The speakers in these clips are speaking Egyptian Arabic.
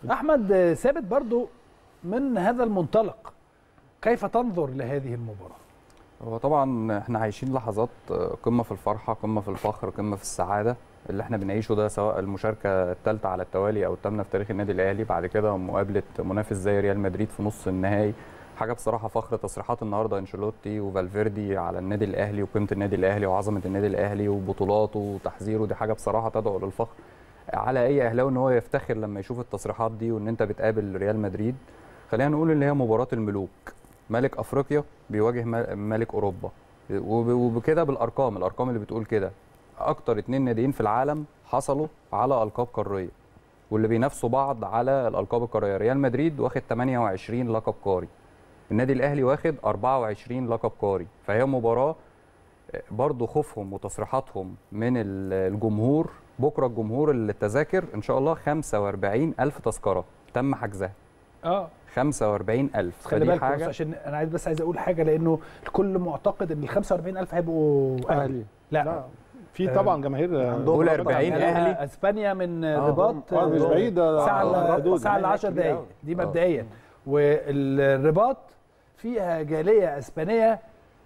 احمد ثابت برضو من هذا المنطلق كيف تنظر لهذه المباراه هو طبعا احنا عايشين لحظات قمه في الفرحه قمه في الفخر قمه في السعاده اللي احنا بنعيشه ده سواء المشاركه الثالثه على التوالي او الثامنه في تاريخ النادي الاهلي بعد كده مقابله منافس زي ريال مدريد في نص النهائي حاجه بصراحه فخر تصريحات النهارده انشيلوتي وفالفيردي على النادي الاهلي وقيمه النادي الاهلي وعظمه النادي الاهلي وبطولاته وتحذيره دي حاجه بصراحه تدعو للفخر على اي اهلاوي ان هو يفتخر لما يشوف التصريحات دي وان انت بتقابل ريال مدريد خلينا نقول ان هي مباراه الملوك ملك افريقيا بيواجه ملك اوروبا وبكده بالارقام الارقام اللي بتقول كده اكتر اتنين ناديين في العالم حصلوا على القاب قاريه واللي بينافسوا بعض على الالقاب القاريه ريال مدريد واخد 28 لقب قاري النادي الاهلي واخد 24 لقب قاري فهي مباراه برضو خوفهم وتصريحاتهم من الجمهور بكره الجمهور اللي التذاكر ان شاء الله 45 الف تذكره تم حجزها اه 45000 خلي بالك حاجة عشان انا عايز بس عايز اقول حاجه لانه الكل معتقد ان ال 45000 هيبقوا اهلي لا, لا. في طبعا جماهير عندهم 40 اهلي اسبانيا من رباط اه مش بعيد ساعه ساعه ل 10 دقائق دي مبدئيا والرباط فيها جاليه اسبانيه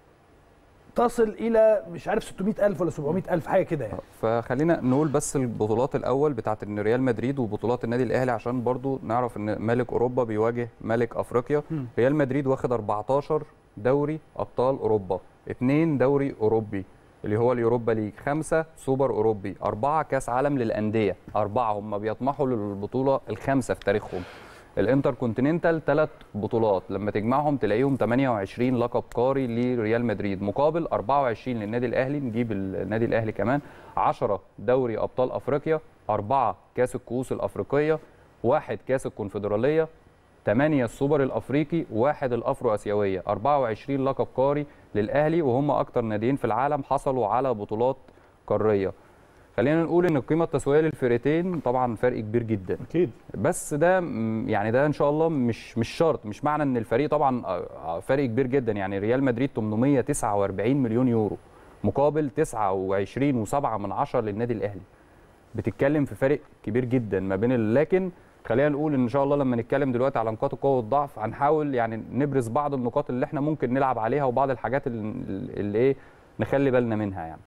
تصل الى مش عارف 600000 ولا 700000 حاجه كده يعني فخلينا نقول بس البطولات الاول بتاعت ان ريال مدريد وبطولات النادي الاهلي عشان برضو نعرف ان ملك اوروبا بيواجه ملك افريقيا م. ريال مدريد واخد 14 دوري ابطال اوروبا اثنين دوري اوروبي اللي هو اليوروبا ليج خمسة سوبر أوروبي أربعة كاس عالم للأندية أربعة هم بيطمحوا للبطولة الخامسة في تاريخهم الانتر كونتيننتال ثلاث بطولات لما تجمعهم تلاقيهم 28 لقب قاري لريال مدريد مقابل 24 للنادي الاهلي نجيب النادي الاهلي كمان 10 دوري ابطال افريقيا 4 كاس الكؤوس الافريقيه واحد كاس الكونفدراليه 8 السوبر الافريقي واحد الافرو اسيويه 24 لقب قاري للاهلي وهم اكتر ناديين في العالم حصلوا على بطولات قاريه خلينا نقول ان القيمه التسويقيه للفرقتين طبعا فرق كبير جدا اكيد بس ده يعني ده ان شاء الله مش مش شرط مش معنى ان الفريق طبعا فرق كبير جدا يعني ريال مدريد 849 مليون يورو مقابل 29 و7 من عشرة للنادي الاهلي بتتكلم في فرق كبير جدا ما بين لكن خلينا نقول ان شاء الله لما نتكلم دلوقتي على نقاط القوه والضعف هنحاول يعني نبرز بعض النقاط اللي احنا ممكن نلعب عليها وبعض الحاجات اللي, اللي ايه نخلي بالنا منها يعني